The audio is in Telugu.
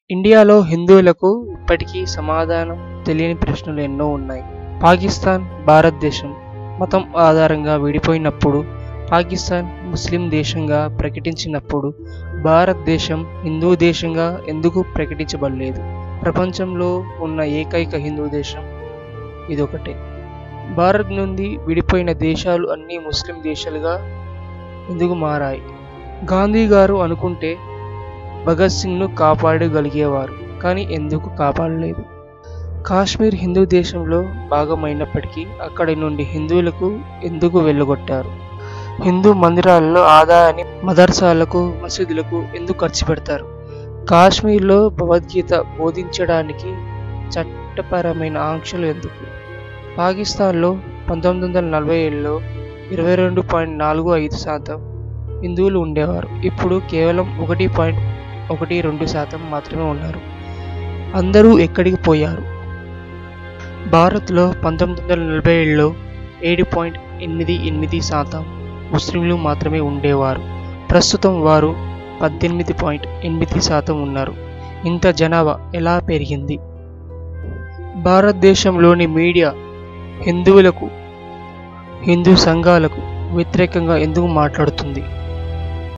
ఇండియాలో హిందువులకు ఇప్పటికీ సమాధానం తెలియని ప్రశ్నలు ఎన్నో ఉన్నాయి పాకిస్తాన్ భారతదేశం మతం ఆధారంగా విడిపోయినప్పుడు పాకిస్తాన్ ముస్లిం దేశంగా ప్రకటించినప్పుడు భారతదేశం హిందూ దేశంగా ఎందుకు ప్రకటించబడలేదు ప్రపంచంలో ఉన్న ఏకైక హిందూ దేశం ఇదొకటే భారత్ నుండి విడిపోయిన దేశాలు అన్నీ ముస్లిం దేశాలుగా ఎందుకు మారాయి గాంధీ గారు అనుకుంటే భగత్ సింగ్ను కాపాడగలిగేవారు కానీ ఎందుకు కాపాడలేదు కాశ్మీర్ హిందూ దేశంలో భాగమైనప్పటికీ అక్కడి నుండి హిందువులకు ఎందుకు వెళ్ళగొట్టారు హిందూ మందిరాలలో ఆదాయాన్ని మదర్సాలకు మసీదులకు ఎందుకు ఖర్చు పెడతారు కాశ్మీర్లో భగవద్గీత బోధించడానికి చట్టపరమైన ఆంక్షలు ఎందుకు పాకిస్తాన్లో పంతొమ్మిది వందల నలభై ఏడులో ఇరవై రెండు పాయింట్ నాలుగు ఐదు శాతం హిందువులు ఉండేవారు ఇప్పుడు కేవలం ఒకటి పాయింట్ ఒకటి రెండు శాతం మాత్రమే ఉన్నారు అందరూ ఎక్కడికి పోయారు భారత్లో పంతొమ్మిది వందల నలభై ఏడులో ఏడు పాయింట్ ఎనిమిది ఎనిమిది శాతం ముస్లింలు మాత్రమే ఉండేవారు ప్రస్తుతం వారు పద్దెనిమిది పాయింట్ ఎనిమిది శాతం ఉన్నారు ఇంత జనాభా ఎలా పెరిగింది భారతదేశంలోని మీడియా హిందువులకు హిందూ సంఘాలకు వ్యతిరేకంగా ఎందుకు మాట్లాడుతుంది